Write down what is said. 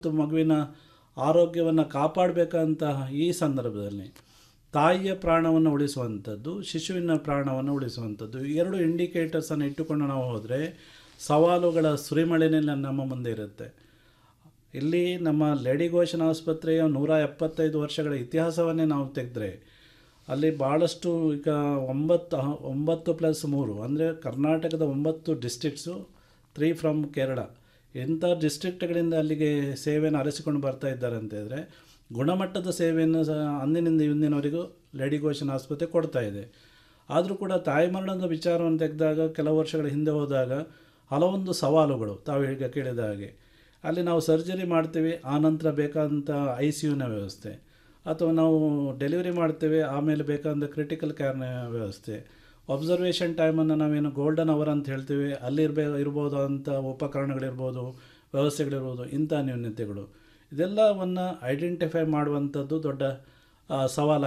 ಮತ್ತು ಮಗುವಿನ ಆರೋಗ್ಯವನ್ನು ಕಾಪಾಡಬೇಕಂತ ಈ ಸಂದರ್ಭದಲ್ಲಿ ತಾಯಿಯ ಪ್ರಾಣವನ್ನು ಉಳಿಸುವಂಥದ್ದು ಶಿಶುವಿನ ಪ್ರಾಣವನ್ನು ಉಳಿಸುವಂಥದ್ದು ಈ ಎರಡು ಇಂಡಿಕೇಟರ್ಸನ್ನು ಇಟ್ಟುಕೊಂಡು ನಾವು ಹೋದರೆ ಸವಾಲುಗಳ ಸುರಿಮಳೆನೇ ನಮ್ಮ ಮುಂದೆ ಇರುತ್ತೆ ಇಲ್ಲಿ ನಮ್ಮ ಲೇಡಿ ಘೋಷಣ ಆಸ್ಪತ್ರೆಯ ನೂರ ಎಪ್ಪತ್ತೈದು ವರ್ಷಗಳ ಇತಿಹಾಸವನ್ನೇ ನಾವು ತೆಗೆದ್ರೆ ಅಲ್ಲಿ ಭಾಳಷ್ಟು ಈಗ ಒಂಬತ್ತು ಒಂಬತ್ತು ಪ್ಲಸ್ ಮೂರು ಅಂದರೆ ಕರ್ನಾಟಕದ ಒಂಬತ್ತು ಡಿಸ್ಟ್ರಿಕ್ಟ್ಸು ತ್ರೀ ಫ್ರಮ್ ಕೇರಳ ಇಂಥ ಡಿಸ್ಟ್ರಿಕ್ಟ್ಗಳಿಂದ ಅಲ್ಲಿಗೆ ಸೇವೆಯನ್ನು ಅರಸಿಕೊಂಡು ಬರ್ತಾ ಇದ್ದಾರೆ ಅಂತ ಹೇಳಿದ್ರೆ ಗುಣಮಟ್ಟದ ಸೇವೆಯನ್ನು ಸಹ ಅಂದಿನಿಂದ ಇಂದಿನವರೆಗೂ ಲೇಡಿ ಘೋಷಣ ಆಸ್ಪತ್ರೆ ಕೊಡ್ತಾ ಇದೆ ಆದರೂ ಕೂಡ ತಾಯಿ ಮರಣದ ವಿಚಾರವನ್ನು ತೆಗೆದಾಗ ಕೆಲವು ವರ್ಷಗಳ ಹಿಂದೆ ಹೋದಾಗ ಹಲವೊಂದು ಸವಾಲುಗಳು ತಾವು ಈಗ ಕೇಳಿದ ಹಾಗೆ ಅಲ್ಲಿ ನಾವು ಸರ್ಜರಿ ಮಾಡ್ತೀವಿ ಆನಂತರ ಬೇಕಾದಂಥ ಐ ಸಿ ಯುನ ವ್ಯವಸ್ಥೆ ಅಥವಾ ನಾವು ಡೆಲಿವರಿ ಮಾಡ್ತೇವೆ ಆಮೇಲೆ ಬೇಕಾದಂಥ ಕ್ರಿಟಿಕಲ್ ಕೇರ್ನ ವ್ಯವಸ್ಥೆ ಅಬ್ಸರ್ವೇಷನ್ ಟೈಮನ್ನು ನಾವೇನು ಗೋಲ್ಡನ್ ಅವರ್ ಅಂತ ಹೇಳ್ತೀವಿ ಅಲ್ಲಿ ಇರಬೇ ಇರ್ಬೋದಂಥ ಉಪಕರಣಗಳಿರ್ಬೋದು ವ್ಯವಸ್ಥೆಗಳಿರ್ಬೋದು ಇಂಥ ನ್ಯೂನ್ಯತೆಗಳು ಇದೆಲ್ಲವನ್ನು ಐಡೆಂಟಿಫೈ ಮಾಡುವಂಥದ್ದು ದೊಡ್ಡ ಸವಾಲು